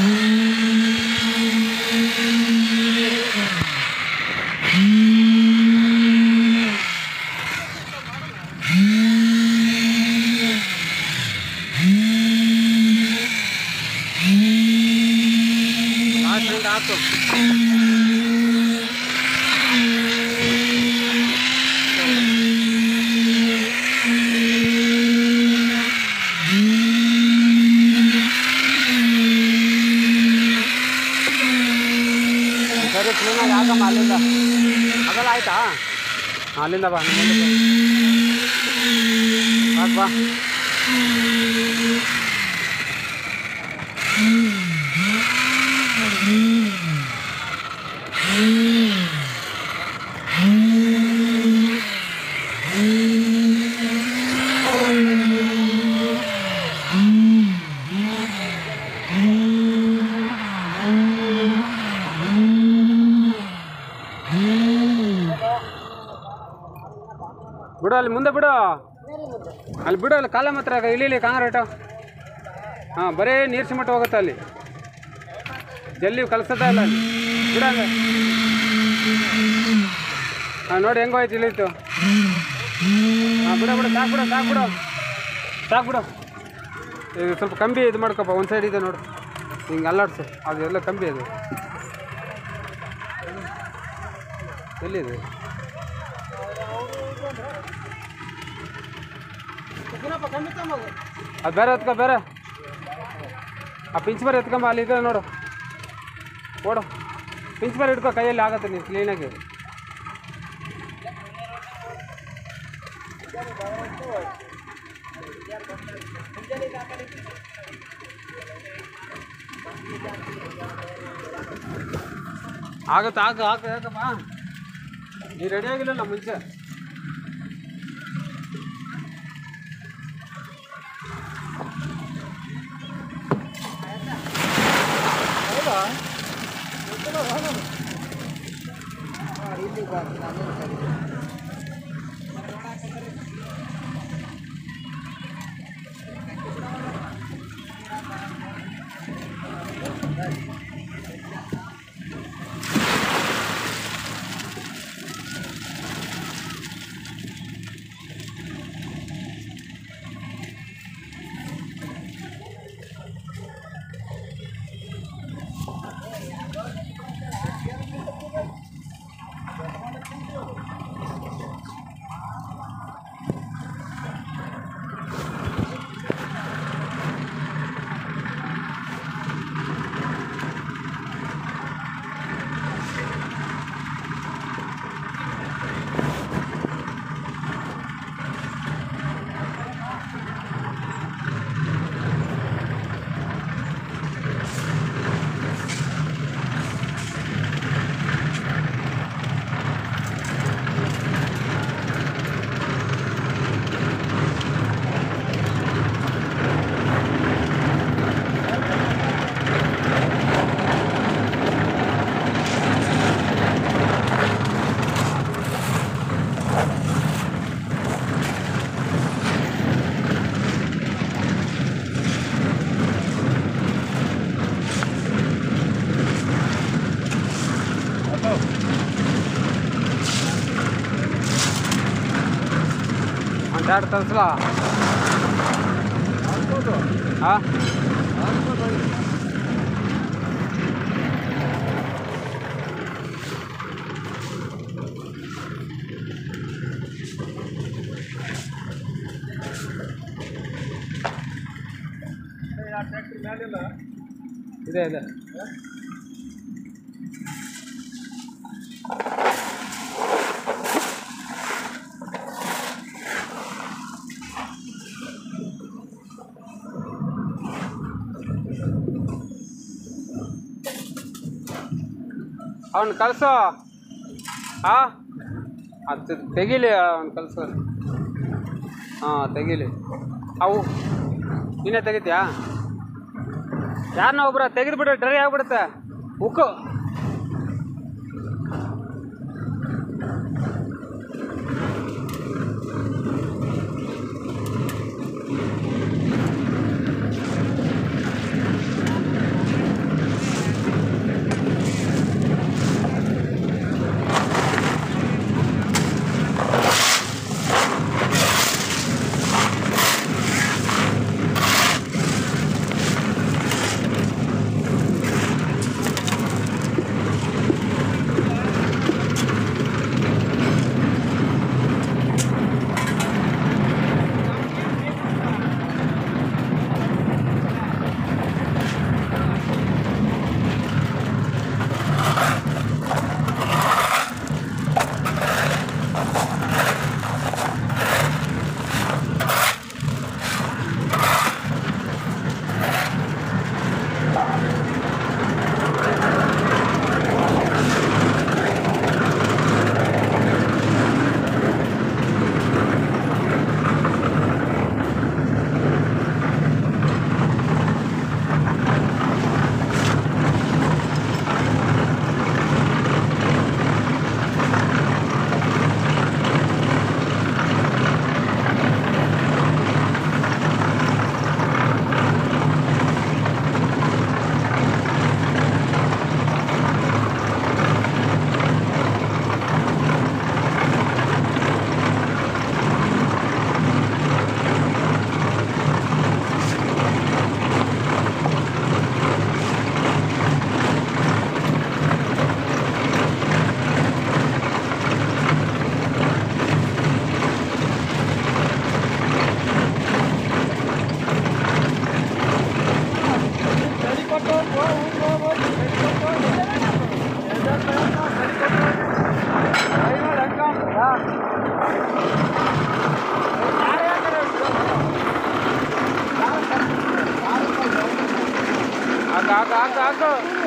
ಹಾಕು ಹಾಕು ಸರಿ ಕ್ಲೀನಾಗಿ ಹಾಕಮ್ಮ ಅಲ್ಲಿಂದ ಅದೆಲ್ಲ ಆಯ್ತಾ ಹಾಂ, ಅಲ್ಲಿಂದ ಬಾ ನಮ್ಮ ಮುಂದೆ ಬಾ. ಹಾಕ್ ಬಾ ಬಿಡು ಅಲ್ಲಿ ಮುಂದೆ ಬಿಡು ಅಲ್ಲಿ ಬಿಡು ಅಲ್ಲಿ ಕಾಲ ಮಾತ್ರ ಇಳಿಲಿ ಕಾಂಗ್ರೇಟು ಹಾಂ ಬರೀ ನೀರು ಸಿಮೆಂಟ್ ಹೋಗುತ್ತೆ ಅಲ್ಲಿ ಜಲ್ಲಿ ಕಲಿಸೋದೇ ಇಲ್ಲ ಅಲ್ಲಿ ಬಿಡು ಹಂಗೆ ಹಾಂ ನೋಡಿ ಹೆಂಗೆ ಹೋಯ್ತು ಇಳಿತು ಹಾಂ ಬಿಡು ಬಿಡು ಸಾಕು ಬಿಡು ಸಾಕು ಬಿಡು ಸಾಕು ಬಿಡು ಇದು ಸ್ವಲ್ಪ ಕಂಬಿ ಇದು ಮಾಡ್ಕೊಪ್ಪ ಒಂದು ಸೈಡ್ ಇದೆ ನೋಡು ಹಿಂಗೆ ಅಲ್ಲಾಡ್ಸು ಅದು ಎಲ್ಲ ಕಂಬಿ ಅದು ಎಲ್ಲಿದೆ ಅದು ಬೇರೆ ಎತ್ಕೊ ಬೇರೆ ಆ ಪಿಂಚ್ ಬರ ಎತ್ಕೊಂಬ ಅಲ್ಲಿ ಇದೆ ನೋಡು ಓಡು ಪಿಂಚ್ ಬರ ಹಿಡ್ಕೊ ಕೈಯಲ್ಲಿ ಆಗತ್ತೆ ನೀನು ಕ್ಲೀನಾಗಿ ಆಗತ್ತೆ ಹಾಕು ಹಾಕು ಯಾಕಪ್ಪ ನೀ ರೆಡಿ ಆಗಿಲ್ಲಲ್ಲ ಮುಂಚೆ ಎರಡು ತರಿಸ್ಲಾ ಹಾಂ ಇದೆ ಇದೆ ಅವನು ಕಳಿಸೋ ಆ ಅದು ತೆಗೀಲಿ ಅವ್ನು ಕಳಿಸೋ ಹಾಂ ತೆಗೀಲಿ ಅವು ನೀನೇ ತೆಗಿತೀಯಾ ಯಾರನ್ನ ಒಬ್ರ ತೆಗೆದ್ಬಿಟ್ರೆ ಡ್ರೈ ಆಗ್ಬಿಡುತ್ತೆ ಉಕ್ಕು ಹಾಕು ಹಾಕು ಹಾಕು